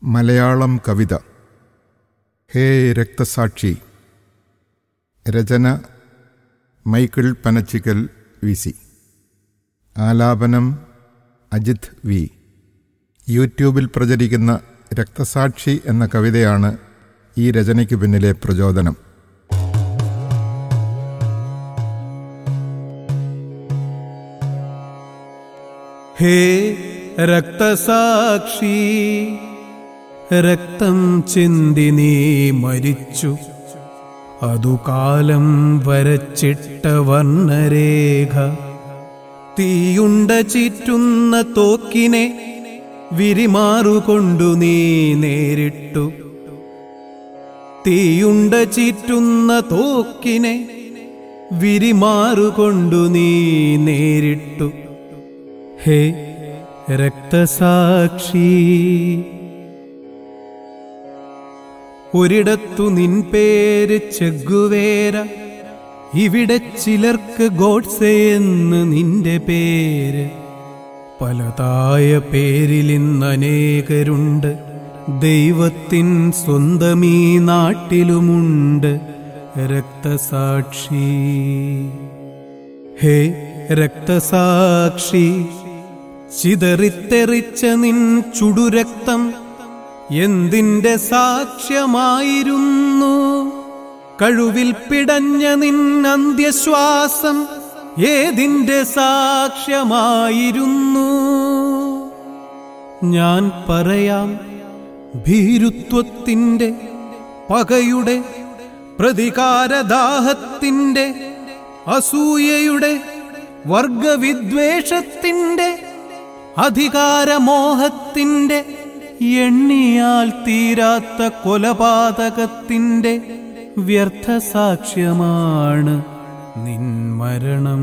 മലയാളം കവിത ഹേ രക്തസാക്ഷി രചന മൈക്കിൾ പനച്ചിക്കൽ വി സി ആലാപനം അജിത് വി യൂട്യൂബിൽ പ്രചരിക്കുന്ന രക്തസാക്ഷി എന്ന കവിതയാണ് ഈ രചനയ്ക്ക് പിന്നിലെ പ്രചോദനം ഹേ രക്തസാക്ഷി രക്തം ചിന്തി നീ മരിച്ചു അതു കാലം വരച്ചിട്ട വർണ്ണരേഖ തീയുണ്ട ചീറ്റുന്ന തോക്കിനെ വിരിമാറുകൊണ്ടു നീ നേരിട്ടു തീയുണ്ട ചീറ്റുന്ന തോക്കിനെ വിരിമാറുകൊണ്ടു നീ നേരിട്ടു ഹേ രക്തസാക്ഷി ഒരിടത്തു നിൻ പേര് ചെഗുവേര ഇവിടെ ചിലർക്ക് ഗോഡ്സെ എന്ന് നിന്റെ പേര് പലതായ പേരിൽ ഇന്ന് അനേകരുണ്ട് ദൈവത്തിൻ സ്വന്തമീ നാട്ടിലുമുണ്ട് രക്തസാക്ഷി ഹേ രക്തസാക്ഷി ചിതറിത്തെറിച്ച നിൻ ചുടുരക്തം എന്തിന്റെ സാക്ഷ്യമായിരുന്നു കഴുവിൽ പിടഞ്ഞ നിൻ അന്ത്യശ്വാസം ഏതിന്റെ സാക്ഷ്യമായിരുന്നു ഞാൻ പറയാം ഭീരുത്വത്തിന്റെ പകയുടെ പ്രതികാരദാഹത്തിന്റെ അസൂയയുടെ വർഗവിദ്വേഷത്തിന്റെ അധികാരമോഹത്തിന്റെ എണ്ണിയാൽ തീരാത്ത കൊലപാതകത്തിന്റെ വ്യർത്ഥസാക്ഷ്യമാണ് നിൻ മരണം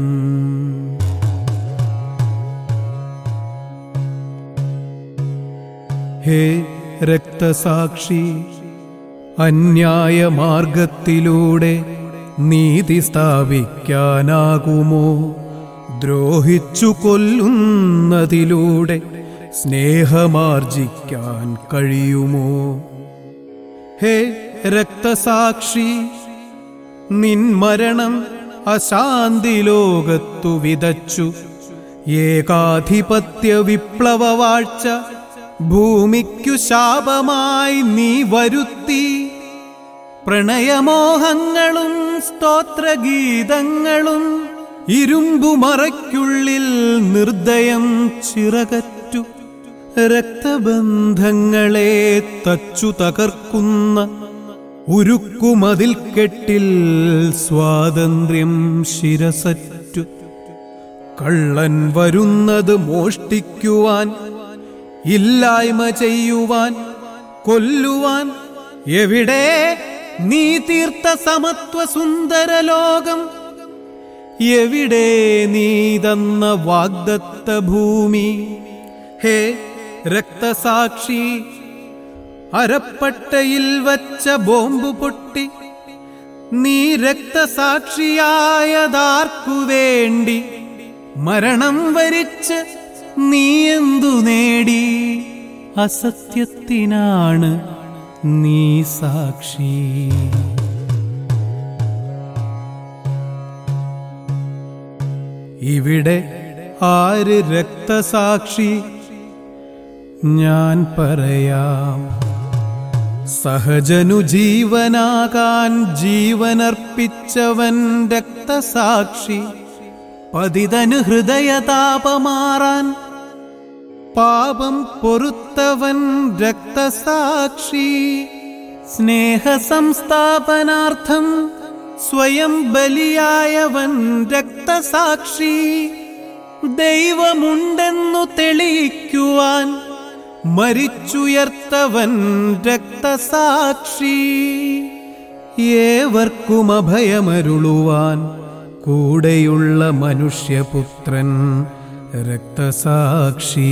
ഹേ രക്തസാക്ഷി അന്യായ മാർഗത്തിലൂടെ നീതി സ്ഥാപിക്കാനാകുമോ ദ്രോഹിച്ചു കൊല്ലുന്നതിലൂടെ സ്നേഹമാർജിക്കാൻ കഴിയുമോ ഹേ രക്തസാക്ഷി നിൻ മരണം അശാന്തി ലോകത്തു വിതച്ചു ഏകാധിപത്യ വിപ്ലവ വാഴ്ച ഭൂമിക്കു ശാപമായി നീ വരുത്തി പ്രണയമോഹങ്ങളും സ്തോത്രഗീതങ്ങളും ഇരുമ്പുമറയ്ക്കുള്ളിൽ നിർദ്ദയം ചിറകറ്റു രക്തബന്ധങ്ങളെ തച്ചു തകർക്കുന്ന ഉരുക്കുമതിൽ കെട്ടിൽ സ്വാതന്ത്ര്യം ശിരസറ്റു കള്ളൻ വരുന്നത് മോഷ്ടിക്കുവാൻ ഇല്ലായ്മ ചെയ്യുവാൻ കൊല്ലുവാൻ എവിടെ നീ തീർത്ത സമത്വ സുന്ദര ലോകം എവിടെ നീ തന്ന വാഗ്ദത്ത ഭൂമി ഹേ രക്തസാക്ഷി അരപ്പട്ടയിൽ വച്ച ബോംബ് പൊട്ടി നീ രക്തസാക്ഷിയായതാർക്കു വേണ്ടി മരണം വരിച്ച് നീ എന്തു നേടി അസത്യത്തിനാണ് നീ സാക്ഷി ഇവിടെ ആര് രക്തസാക്ഷി ഞാൻ പറയാം സഹജനു ജീവനാകാൻ ജീവനർപ്പിച്ചവൻ രക്തസാക്ഷി പതിതനു ഹൃദയതാപമാറാൻ പാപം പൊറുത്തവൻ രക്തസാക്ഷി സ്നേഹസംസ്ഥാപനാർത്ഥം സ്വയം ബലിയായവൻ രക്തസാക്ഷി ദൈവമുണ്ടെന്നു തെളിയിക്കുവാൻ മരിച്ചുയർത്തവൻ രക്തസാക്ഷി ഏവർക്കും അഭയമരുളുവാൻ കൂടെയുള്ള മനുഷ്യപുത്രൻ രക്തസാക്ഷി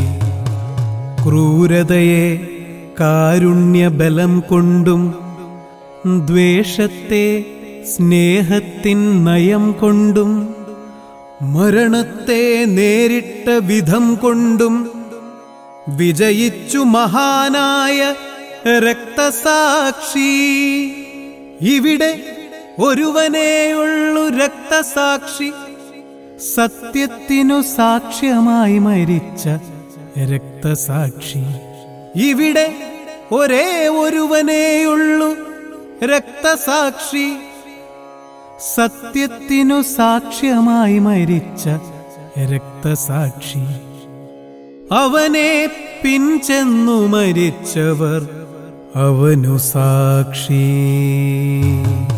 ക്രൂരതയെ കാരുണ്യബലം കൊണ്ടും ദ്വേഷത്തെ സ്നേഹത്തിൻ നയം കൊണ്ടും മരണത്തെ നേരിട്ട വിധം കൊണ്ടും വിജയിച്ചു മഹാനായ രക്തസാക്ഷി ഇവിടെ ഒരുവനേയുള്ളു രക്തസാക്ഷി സത്യത്തിനു സാക്ഷ്യമായി മരിച്ച രക്തസാക്ഷി ഇവിടെ ഒരേ ഒരുവനേയുള്ളു രക്തസാക്ഷി സത്യത്തിനു സാക്ഷ്യമായി മരിച്ച രക്തസാക്ഷി അവനെ പിൻചെന്നു മരിച്ചവർ അവനു സാക്ഷി